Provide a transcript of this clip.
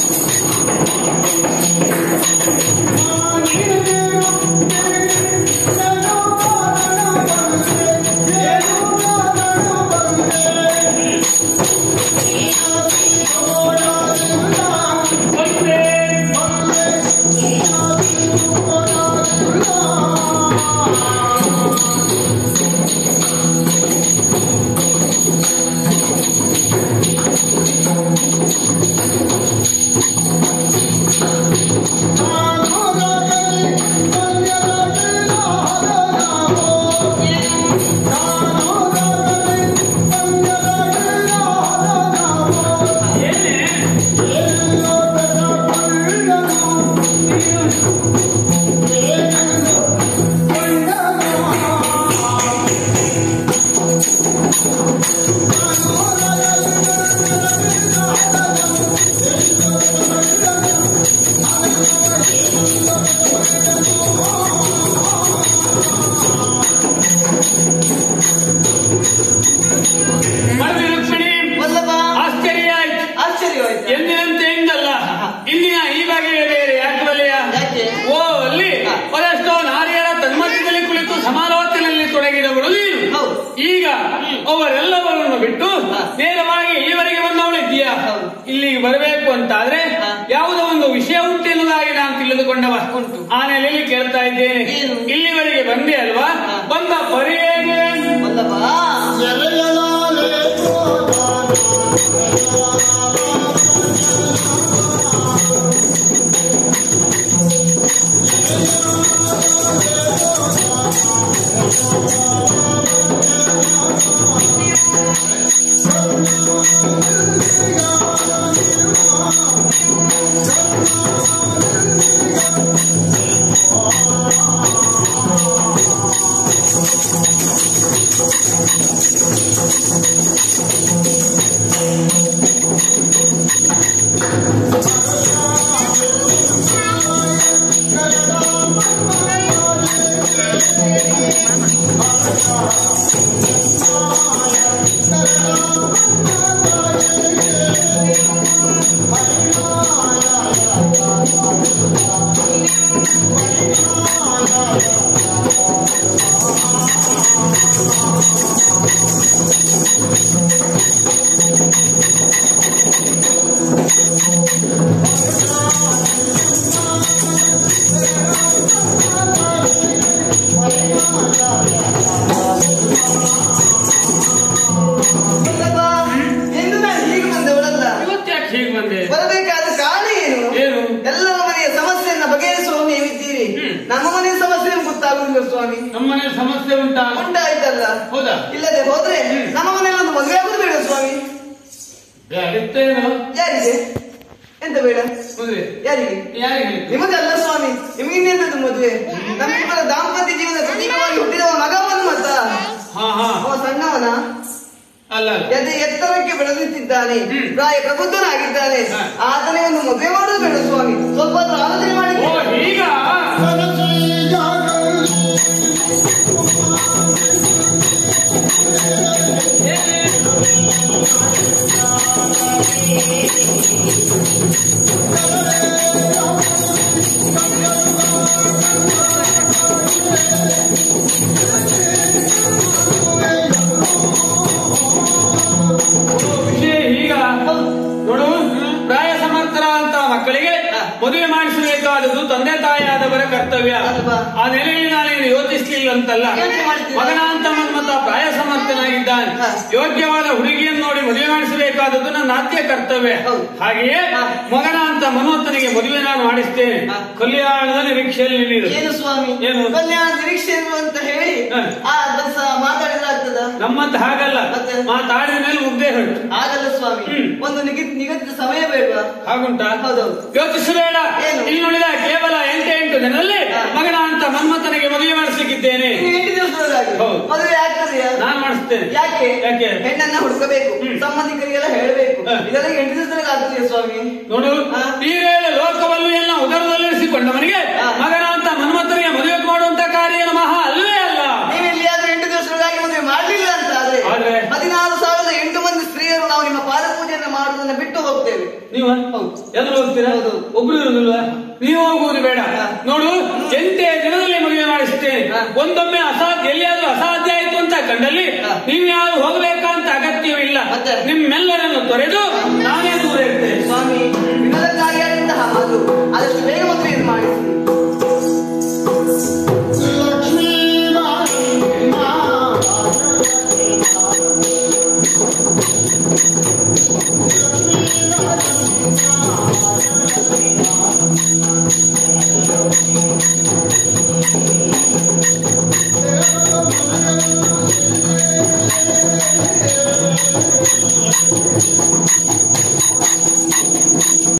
ಮಡದಿ ರುಕ್ಮಿಣಿ ವಲ್ಲಭ ಆಶ್ಚರ್ಯ ಆಯ್ತು ಆಶ್ಚರ್ಯವಾಯ್ತು ಎಂದಿನಂತೆ ಇಂದಲ್ಲ ಇಂದಿನ ಈ ಬಗೆಯ ಬೇರೆ ಯಾಕೆ ಬಲೆಯ ಯಾಕೆ? ಓ ಅಲ್ಲಿ ಅದೆಷ್ಟೋ ನಾರಿಯರ ತನ್ಮಧ್ಯದಲ್ಲಿ ಕುಳಿತು ಸಮಾಲೋಚನೆಯಲ್ಲಿ ತೊಡಗಿದವಳು ನೀನು ಹೌದು. ಈಗ ಅವರೆಲ್ಲವರನ್ನು ಬಿಟ್ಟು ನೇರವಾಗಿ ಈವರೆಗೆ ಬಂದವಳಿದ್ದೀಯಾ ಹೌದು. ಇಲ್ಲಿಗೆ ಬರಬೇಕು ಅಂತಾದ್ರೆ ಹಾ. ಯಾವುದೋ ಒಂದು ವಿಷಯ ಉಂಟೆನ್ನುವುದಾಗಿ ನಾನು ತಿಳಿದುಕೊಂಡವ ಉಂಟು. ಆ ನೆಲೆಯಲ್ಲಿ ಕೇಳ್ತಾ ಇದ್ದೇನೆ ಏನು? ಇಲ್ಲಿವರೆಗೆ ಬಂದೆ ಅಲ್ವಾ ಹಾ. ಬಂದ ಪರಿಯೇಗೆ ವಲ್ಲಭ ವಲ್ಲಭ ಎಂದು ನಾನು ಹೀಗೆ ಬಂದವಳಲ್ಲ ಇವತ್ತ್ಯಾಕೆ ಹೀಗೆ ಬಂದೆ ಬರಬೇಕಾದ ಕಾರಣ ಏನು ಏನು ಎಲ್ಲರ ಮನೆಯ ಸಮಸ್ಯೆಯನ್ನ ಬಗೆಹರಿಸುವ ನೀವಿದ್ದೀರಿ ಹ್ಮ್. ನಮ್ಮ ಮನೆಯ ಸಮಸ್ಯೆ ಗೊತ್ತಾಗುದಿಲ್ಲ ಸ್ವಾಮಿ ನಮ್ಮನೆ ಸಮಸ್ಯೆ ಉಂಟಾ ಉಂಟಾಯ್ತಲ್ಲ ಹೌದಾ ಇಲ್ಲದೆ ಹೋದ್ರೆ ನಮ್ಮ ಮನೆಯಲ್ಲಿ ಒಂದು ಮದುವೆ ಆಗುದು ಬೇಡ ಸ್ವಾಮಿ ಅಡಿತ್ತೇನು ಯಾರಿಗೆ ಎಂತ ಬೇಡ ಮದುವೆ ಯಾರಿಗೆ ಯಾರಿಗೆ ಹೇಳಿದ್ದು? ನಿಮಗಲ್ಲ ಸ್ವಾಮಿ ನಿಮಗಿನ್ನೆಂತದ್ದು ಮದುವೆ ನಮ್ಮಿಬ್ಬರ ದಾಂಪತ್ಯ ಜೀವನ ಪ್ರತೀಕವಾಗಿ ಹುಟ್ಟಿದವ ಮಗ ಬಂದು ಮತ್ತ ಹಾ ಹಾ ಅವ ಸಣ್ಣವನ ಅಲ್ಲ ಅಲ್ಲ ಎದೆ ಎತ್ತರಕ್ಕೆ ಬೆಳೆದಿದ್ದಾನೆ ಹ್ಮ್. ಪ್ರಾಯ ಪ್ರಬುದ್ಧನಾಗಿದ್ದಾನೆ ಹಾ. ಆತನೇ ಒಂದು ಮದುವೆ ಮಾಡೋದು ಬೇಡ ಸ್ವಾಮಿ ಸ್ವಲ್ಪ ಹೊತ್ತು ಆಲೋಚನೆ ಮಾಡಿ ಓ ಈಗ ವಿಷಯ ಈಗ ನೋಡು ಪ್ರಾಯ ಸಮರ್ಥರಾದಂತಹ ಮಕ್ಕಳಿಗೆ ಮದುವೆ ಮಾಡಿಸಬೇಕಾದದ್ದು ತಂದೆ ತಾಯಿಯಾದವರ ಕರ್ತವ್ಯ ಅಲ್ವಾ? ಆ ನೆಲೆಯಲ್ಲಿ ನಾನೇನು ಯೋಚಿಸ್ಲಿಲ್ಲ ಅಂತಲ್ಲ ಯೋಚನೆ ಮಾಡ್ತೀರಾ? ಮಗನ ಅಂತ ಮನ್ಮತ ಪ್ರಾಯ ಸಮರ್ಥನಾಗಿದ್ದಾನೆ ಹಾ. ಯೋಗ್ಯವಾದ ಹುಡುಗಿಯನ್ನು ನೋಡಿ ಮದುವೆ ಮಾಡಿಸಬೇಕಾದದ್ದು ನನ್ನ ಆದ್ಯ ಕರ್ತವ್ಯ ಹೌದು. ಹಾಗೆಯೇ ಹಾ. ಮಗನ ಅಂತ ಮನ್ಮಥನಿಗೆ ಮದುವೆ ನಾನು ಮಾಡಿಸ್ತೇನೆ ಹಾ. ಕಲ್ಯಾಣದ ನಿರೀಕ್ಷೆಯಲ್ಲಿ ನೀರು ಏನು ಸ್ವಾಮಿ ಏನು? ಕಲ್ಯಾಣ ನಿರೀಕ್ಷೆ ಇರು ಅಂತ ಹೇಳಿ ಹಾ. ಆ ದಸ ಮಾತಾಡಿದ್ರೆ ಆಗ್ತದ ನಮ್ಮಂತ ಹಾಗಲ್ಲ ಮತ್ತೆ? ಮಾತಾಡಿದ ಮೇಲೆ ಮುಗ್ದೆ ಹೊರಟು ಆಗಲ್ಲ ಸ್ವಾಮಿ ಹ್ಮ್. ಒಂದು ನಿಗದಿತ ನಿಗದಿತ ಸಮಯ ಬೇಡ ಹಾಗುಂಟಾ ಹೌದೌದು ಯೋಚಿಸಬೇಡ ಏನು? ಇಲ್ಲಿ ನೋಡಿದ ಕೇವಲ ಎಂಟು ಎಂಟು ದಿನದಲ್ಲಿ ಹಾ. ಮಗನ ಅಂತ ಮನ್ಮಥನಿಗೆ ಮದುವೆ ಮಾಡಿಸಲಿಕ್ಕಿದ್ದೇನೆ ಇನ್ನು ಎಂಟು ದಿವಸದೊಳಗಾಗಿ ಹೌದು. ಮದುವೆ ಆಗ್ತದೆಯಾ ನಾನ್ ಮಾಡಿಸ್ತೇನೆ ಯಾಕೆ ಯಾಕೆ? ಹೆಣ್ಣನ್ನ ಹುಡುಕಬೇಕು ಹ್ಮ್. ಸಂಬಂಧಿಕರಿಗೆಲ್ಲ ಹೇಳಬೇಕು ಹಾ. ಇದೆಲ್ಲ ಎಂಟು ದಿವಸದೊಳಗೆ ಆಗ್ತದೆಯಾ ಸ್ವಾಮಿ ನೋಡು ಹಾ. ಈರೇಳು ಲೋಕವನ್ನು ಎಲ್ಲ ಉದರದಲ್ಲಿರಿಸಿಕೊಂಡವನಿಗೆ ಹಾ. ಮಗನ ಅಂತ ಮನ್ಮಥನಿಗೆ ಮದುವೆ ಮಾಡುವಂತ ಕಾರ್ಯ ಮಹಾ ಅಲ್ವೇ ಅಲ್ಲ ನೀವು ಎಲ್ಲಿಯಾದ್ರೂ ಎಂಟು ದಿವಸದೊಳಗಾಗಿ ಮದುವೆ ಮಾಡಲಿಲ್ಲ ಅಂತ ಆದ್ರೆ ಆದ್ರೆ? ಹದಿನಾರು ಸಾವಿರದ ಎಂಟು ಮಂದಿ ಸ್ತ್ರೀಯರು ನಾವು ನಿಮ್ಮ ಪಾದ ಪೂಜೆಯನ್ನು ಮಾಡುವುದನ್ನ ಬಿಟ್ಟು ಹೋಗ್ತೇವೆ ನೀವು ಹೌದು. ಎಲ್ಲರೂ ಹೋಗ್ತೀರಾ ಹೌದು. ಒಬ್ರು ಇರುದಿಲ್ವಾ ನೀವು ಹೋಗುವುದು ಬೇಡ ಹಾ. ನೋಡು ಎಂಟೇ ದಿನದಲ್ಲಿ ಮದುವೆ ಮಾಡಿಸ್ತೇನೆ ಹಾ. ಒಂದೊಮ್ಮೆ ಅಸಾಧ್ಯ ಎಲ್ಲಿಯಾದ್ರೂ ಅಸಾಧ್ಯ ಆಯ್ತು ಅಂತ ಕಂಡಲ್ಲಿ ಹಾ. ನೀವು ಯಾರು ಹೋಗ್ಬೇಕಂತ ಅಗತ್ಯವಿಲ್ಲ ಮತ್ತೆ? ನಿಮ್ಮೆಲ್ಲರನ್ನು ತೊರೆದು ನಾನೇ ದೂರ ಇರ್ತೇನೆ ಸ್ವಾಮಿ ವಿನೋದಕ್ಕಾಗಿ ಆದಂತಹ ಮಾತು ಆದಷ್ಟು ಬೇಗ ಮದುವೆಯನ್ನು ಮಾಡಿಸಿ Thank